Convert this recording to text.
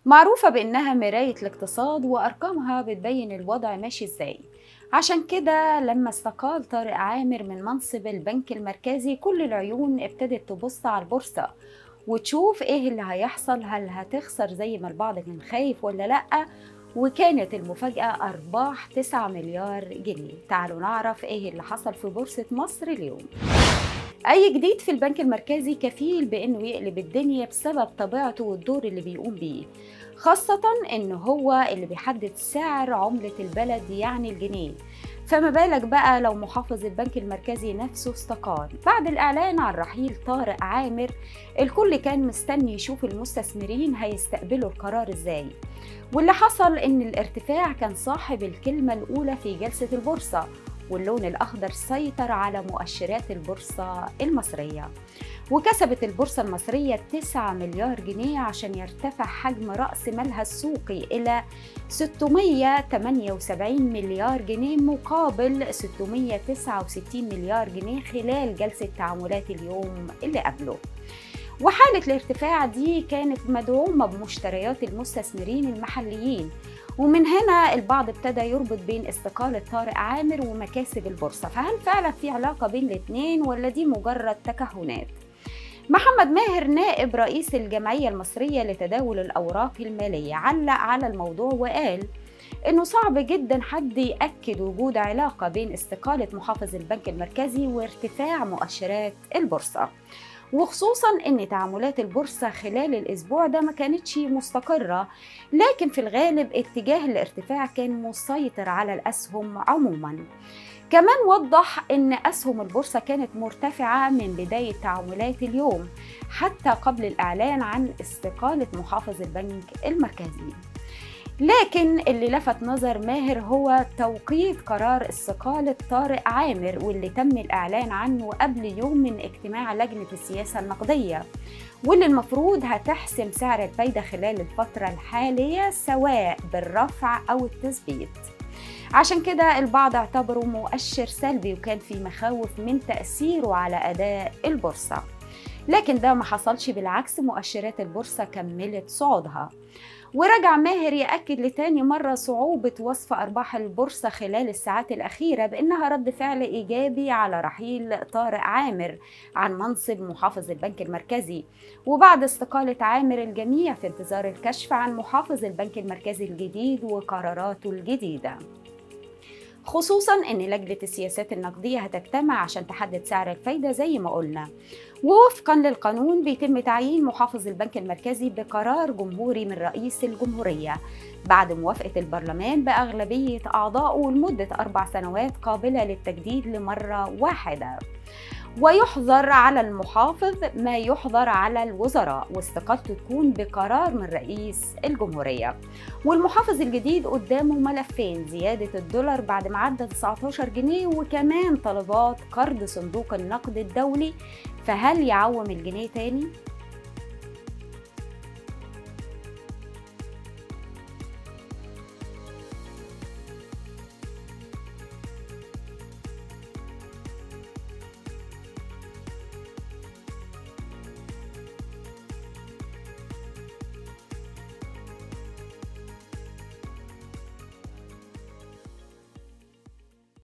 معروفة بإنها مراية الاقتصاد وأرقامها بتبين الوضع ماشي إزاي عشان كده لما استقال طارق عامر من منصب البنك المركزي كل العيون ابتدت تبص على البورصة وتشوف ايه اللي هيحصل هل هتخسر زي ما البعض كان خايف ولا لأ وكانت المفاجأة أرباح 9 مليار جنيه تعالوا نعرف ايه اللي حصل في بورصة مصر اليوم أي جديد في البنك المركزي كفيل بإنه يقلب الدنيا بسبب طبيعته والدور اللي بيقوم بيه خاصة إنه هو اللي بيحدد سعر عملة البلد يعني الجنيه فما بالك بقى لو محافظ البنك المركزي نفسه استقال بعد الإعلان عن رحيل طارق عامر الكل كان مستني يشوف المستثمرين هيستقبلوا القرار إزاي واللي حصل إن الارتفاع كان صاحب الكلمة الأولى في جلسة البورصة واللون الأخضر سيطر على مؤشرات البورصة المصرية وكسبت البورصة المصرية 9 مليار جنيه عشان يرتفع حجم رأس مالها السوقي إلى 678 مليار جنيه مقابل 669 مليار جنيه خلال جلسة تعاملات اليوم اللي قبله وحالة الارتفاع دي كانت مدعومة بمشتريات المستثمرين المحليين ومن هنا البعض ابتدى يربط بين استقالة طارق عامر ومكاسب البورصة فهل فعلا في علاقة بين الاثنين ولا دي مجرد تكهنات؟ محمد ماهر نائب رئيس الجمعية المصرية لتداول الأوراق المالية علق على الموضوع وقال إنه صعب جدا حد يأكد وجود علاقة بين استقالة محافظ البنك المركزي وارتفاع مؤشرات البورصة وخصوصا ان تعاملات البورصه خلال الاسبوع ده ما كانتش مستقره لكن في الغالب اتجاه الارتفاع كان مسيطر على الاسهم عموما كمان وضح ان اسهم البورصه كانت مرتفعه من بدايه تعاملات اليوم حتى قبل الاعلان عن استقاله محافظ البنك المركزي لكن اللي لفت نظر ماهر هو توقيت قرار استقالة طارق عامر واللي تم الإعلان عنه قبل يوم من اجتماع لجنة السياسة النقدية واللي المفروض هتحسم سعر الفايدة خلال الفترة الحالية سواء بالرفع أو التثبيت عشان كده البعض اعتبره مؤشر سلبي وكان في مخاوف من تأثيره على أداء البورصة لكن ده ما حصلش بالعكس مؤشرات البورصة كملت صعودها ورجع ماهر يأكد لتاني مرة صعوبة وصف أرباح البورصة خلال الساعات الأخيرة بأنها رد فعل إيجابي على رحيل طارق عامر عن منصب محافظ البنك المركزي وبعد استقالة عامر الجميع في انتظار الكشف عن محافظ البنك المركزي الجديد وقراراته الجديدة خصوصا ان لجنه السياسات النقديه هتجتمع عشان تحدد سعر الفايده زي ما قلنا ووفقا للقانون بيتم تعيين محافظ البنك المركزي بقرار جمهوري من رئيس الجمهوريه بعد موافقه البرلمان باغلبيه اعضائه لمده اربع سنوات قابله للتجديد لمره واحده ويحظر على المحافظ ما يحظر على الوزراء واستقالته تكون بقرار من رئيس الجمهورية والمحافظ الجديد قدامه ملفين زيادة الدولار بعد ما عدى 19 جنيه وكمان طلبات قرض صندوق النقد الدولي فهل يعوم الجنيه تاني؟